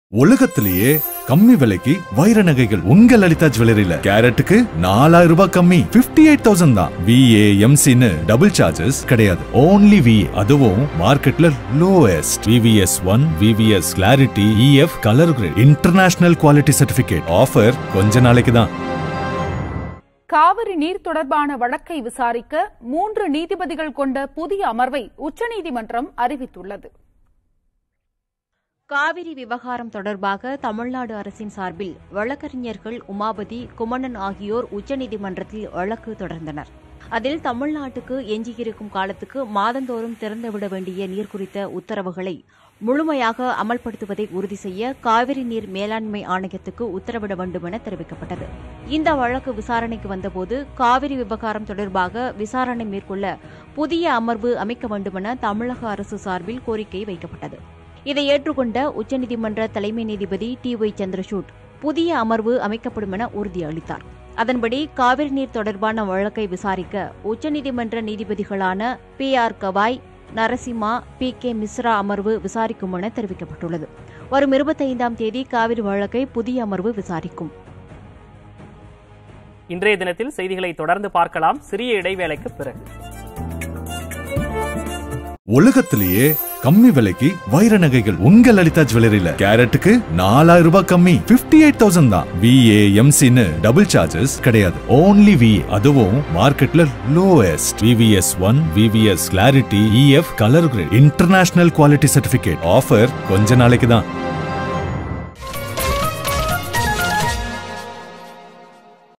உலகத்திலேயே கம்மி விலைக்கு வைர நகைகள் உங்க லலிதா ஜுவல்லரியில கேரட்டுக்கு நாலாயிரம் ரூபாய் கம்மி 58000 எயிட் தௌசண்ட் தான் விஏ எம்சின்னு டபுள் சார்ஜஸ் கிடையாது ஓன்லி வி அதுவும் மார்க்கெட்ல lowest VVS one VVS clarity EF colour grade international quality certificate offer கொஞ்ச நாளைக்கு தான் காவிரி நீர் தொடர்பான வழக்கை விசாரிக்க மூன்று நீதிபதிகள் கொண்ட புதிய அமர்வை உச்சநீதிமன்றம் அறிவித்துள்ளது காவிரி விவகாரம் தொடர்பாக தமிழ்நாடு அரசின் சார்பில் வழக்கறிஞர்கள் உமாபதி குமணன் ஆகியோர் உச்சநீதிமன்றத்தில் வழக்கு தொடர்ந்தனர் அதில் தமிழ்நாட்டுக்கு எஞ்சியிருக்கும் காலத்துக்கு மாதந்தோறும் திறந்துவிட வேண்டிய நீர் குறித்த உத்தரவுகளை முழுமையாக அமல்படுத்துவதை உறுதி செய்ய காவிரி நீர் மேலாண்மை ஆணையத்துக்கு உத்தரவிட வேண்டும் என தெரிவிக்கப்பட்டது இந்த வழக்கு விசாரணைக்கு வந்தபோது காவிரி விவகாரம் தொடர்பாக விசாரணை மேற்கொள்ள புதிய அமர்வு அமைக்க வேண்டுமென தமிழக அரசு சார்பில் கோரிக்கை வைக்கப்பட்டது இதை ஏற்றுக்கொண்ட உச்சநீதிமன்ற தலைமை நீதிபதி டி ஒய் சந்திரசூட் புதிய அமர்வு அமைக்கப்படும் என உறுதியளித்தார் அதன்படி காவிரி நீர் தொடர்பான வழக்கை விசாரிக்க உச்சநீதிமன்ற நீதிபதிகளான B R Gavai Narasimha P K Mishra அமர்வு விசாரிக்கும் என தெரிவிக்கப்பட்டுள்ளது வரும் இருபத்தைந்தாம் தேதி காவிரி வழக்கை புதிய அமர்வு விசாரிக்கும் இன்றைய தினத்தில் செய்திகளை தொடர்ந்து பார்க்கலாம் சிறிய இடைவேளைக்கு பிறகு உலகத்திலேயே கம்மி விலைக்கு வைர நகைகள் உங்க லலிதா ஜுவல்லரியில கேரட்டுக்கு நாலாயிரம் ரூபாய் கம்மி 58000 எயிட் தௌசண்ட் தான் விஏ எம்சின்னு டபுள் சார்ஜஸ் கிடையாது ஓன்லி வி அதுவும் மார்க்கெட்ல lowest VVS one VVS clarity EF colour grade international quality certificate offer கொஞ்ச நாளைக்கு தான்